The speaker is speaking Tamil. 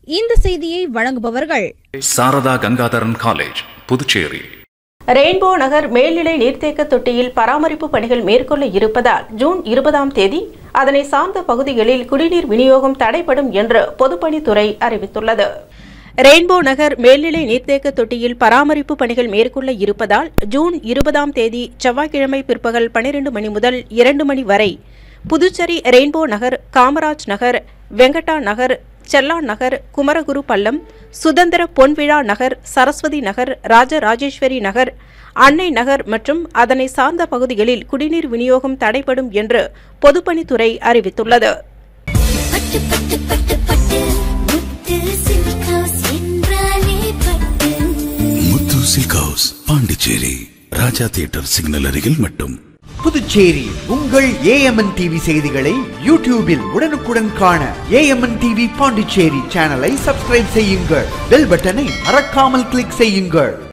இந்த செய்தியை வழங்குபவர்கள் சாரதா கங்காதரன் காலேஜ் புதுச்சேரி ரெயின்போ நகர் மேல்நிலை நீர்த்தேக்க தொட்டியில் பராமரிப்பு பணிகள் மேற்கொள்ள இருப்பதால் ஜூன் இருபதாம் தேதி அதனை சார்ந்த பகுதிகளில் குடிநீர் விநியோகம் தடைப்படும் என்று பொதுப்பணித்துறை அறிவித்துள்ளது ரெயின்போ நகர் மேல்நிலை நீர்த்தேக்க தொட்டியில் பராமரிப்பு பணிகள் மேற்கொள்ள இருப்பதால் ஜூன் இருபதாம் தேதி செவ்வாய்க்கிழமை பிற்பகல் பனிரெண்டு மணி முதல் இரண்டு மணி வரை புதுச்சேரி ரெயின்போ நகர் காமராஜ் நகர் வெங்கடா நகர் செல்லா நகர் குமரகுரு பள்ளம் சுதந்திர பொன்விழா நகர் சரஸ்வதி நகர் ராஜராஜேஸ்வரி நகர் அன்னை நகர் மற்றும் அதனை சார்ந்த பகுதிகளில் குடிநீர் விநியோகம் தடைப்படும் என்று பொதுப்பணித்துறை அறிவித்துள்ளது பட்டு பட்டு பட்டு பட்டு முத்து சில்க் ஹவுஸ் என்றாலே Pattu Muthu silk house Pondicherry Raja theatre signal அருகில் மட்டும் புதுச்சேரி உங்கள் ஏஎம்என் டிவி செய்திகளை யூடியூபில் உடனுக்குடன் காண ஏஎம்என் டிவி பாண்டிச்சேரி சேனலை சப்ஸ்கிரைப் செய்யுங்கள் பெல் பட்டனை மறக்காமல் கிளிக் செய்யுங்கள்